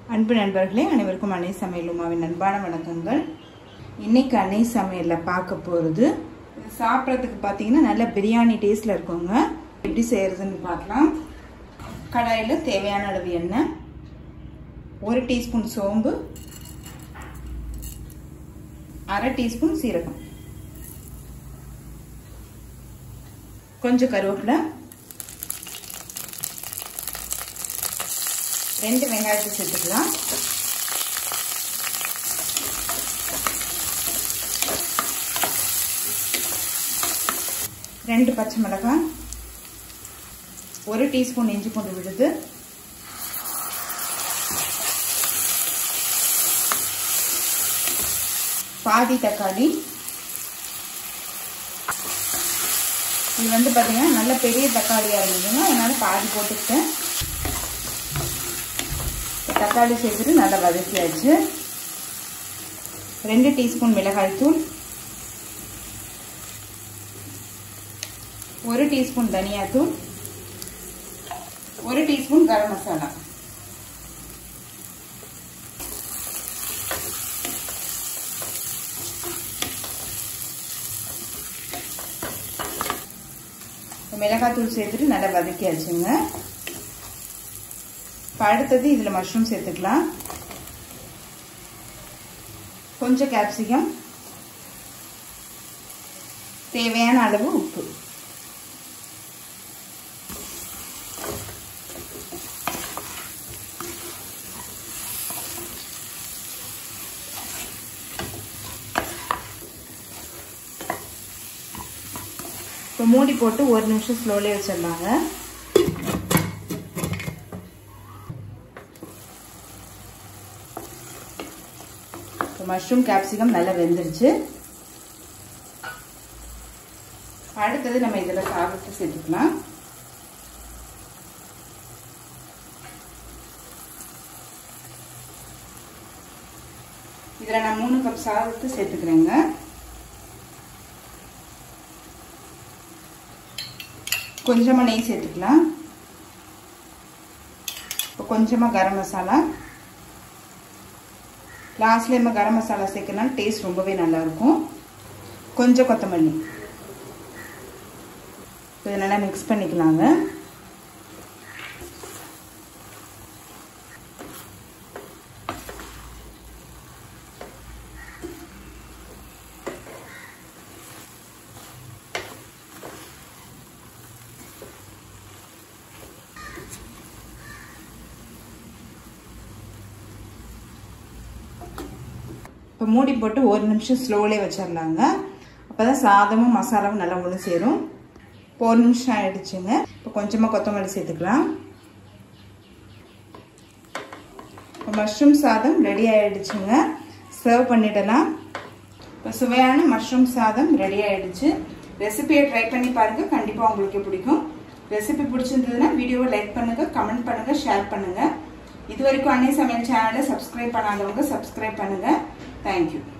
அன்பு நண்பர்களே அனைவருக்கும் அன்னை சமையல் உமாவின் அன்பான வணக்கங்கள் இன்னைக்கு அன்னை சமையலில் பார்க்க போகிறது சாப்பிட்றதுக்கு பார்த்தீங்கன்னா நல்ல பிரியாணி டேஸ்ட்டில் இருக்குங்க எப்படி செய்கிறதுன்னு பார்க்கலாம் கடாயில் தேவையான அளவு எண்ணெய் ஒரு டீஸ்பூன் சோம்பு அரை டீஸ்பூன் சீரகம் கொஞ்சம் கருவேப்பிலை ரெண்டு வெங்காயத்தை சேர்த்துக்கலாம் ரெண்டு பச்சை மிளகாய் ஒரு டீஸ்பூன் இஞ்சி பூண்டு விழுது பாதி தக்காளி இது வந்து பார்த்தீங்கன்னா நல்ல பெரிய தக்காளியாக இருந்ததுங்க அதனால் பாதி போட்டுக்கிட்டேன் தக்காளி சேர்த்துட்டு நல்லா வதக்கியாச்சு ரெண்டு டீஸ்பூன் மிளகாய் தூள் ஒரு டீஸ்பூன் தனியாத்தூள் ஒரு டீஸ்பூன் கரம் மசாலா மிளகாய் தூள் சேர்த்துட்டு நல்லா வதக்கியாச்சுங்க இப்போ அடுத்தது இதில் மஷ்ரூம் சேர்த்துக்கலாம் கொஞ்சம் கேப்சிகம் தேவையான அளவு உப்பு இப்போ மூடி போட்டு ஒரு நிமிஷம் ஸ்லோலே வச்சிடலாங்க மஷ்ரூம் கேப்சிகம் நல்லா வெந்துருச்சு அடுத்தது நம்ம இதில் சாதத்தை சேர்த்துக்கலாம் இதில் நான் மூணு கப் சாதத்தை சேர்த்துக்கிறேங்க கொஞ்சமாக நெய் சேர்த்துக்கலாம் இப்போ கொஞ்சமாக கரம் மசாலா லாஸ்ட்ல நம்ம கரம் மசாலா சேர்க்கறனால டேஸ்ட் ரொம்பவே நல்லாயிருக்கும் கொஞ்சம் கொத்தமல்லி இதை நல்லா மிக்ஸ் பண்ணிக்கலாங்க இப்போ மூடி போட்டு ஒரு நிமிஷம் ஸ்லோலே வச்சிடலாங்க அப்போ தான் சாதமும் மசாலாவும் நல்லா ஒன்று சேரும் இப்போ ஒரு நிமிஷம் ஆயிடுச்சுங்க இப்போ கொஞ்சமாக கொத்தமல்லி சேர்த்துக்கலாம் இப்போ மஷ்ரூம் சாதம் ரெடி ஆயிடுச்சுங்க சர்வ் பண்ணிடலாம் இப்போ சுவையான மஷ்ரூம் சாதம் ரெடி ஆயிடுச்சு ரெசிபியை ட்ரை பண்ணி பாருங்கள் கண்டிப்பாக உங்களுக்கு பிடிக்கும் ரெசிபி பிடிச்சிருந்ததுன்னா வீடியோவை லைக் பண்ணுங்கள் கமெண்ட் பண்ணுங்கள் ஷேர் பண்ணுங்கள் இது வரைக்கும் அன்னை சமையல் சேனலை சப்ஸ்கிரைப் பண்ணாதவங்க சப்ஸ்கிரைப் பண்ணுங்கள் தேங்க்யூ